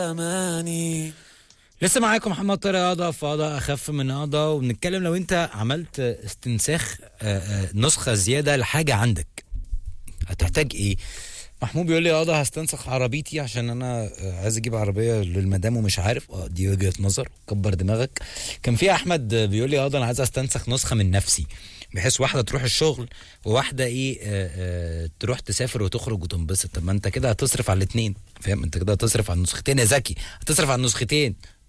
أماني لسه معاكم محمد طارق قضا في قضا اخف من قضا وبنتكلم لو انت عملت استنساخ آه، آه، نسخه زياده لحاجه عندك هتحتاج ايه محمود بيقول لي قضا هستنسخ عربيتي عشان انا آه، عايز اجيب عربيه للمدام ومش عارف اه دي وجهه نظر كبر دماغك كان في احمد آه، بيقول لي قضا انا عايز استنسخ نسخه من نفسي بحيث واحده تروح الشغل وواحده ايه آه آه تروح تسافر وتخرج وتنبسط طب ما انت كده هتصرف على الاثنين فاهم انت كده هتصرف على النسختين يا زكي هتصرف على النسختين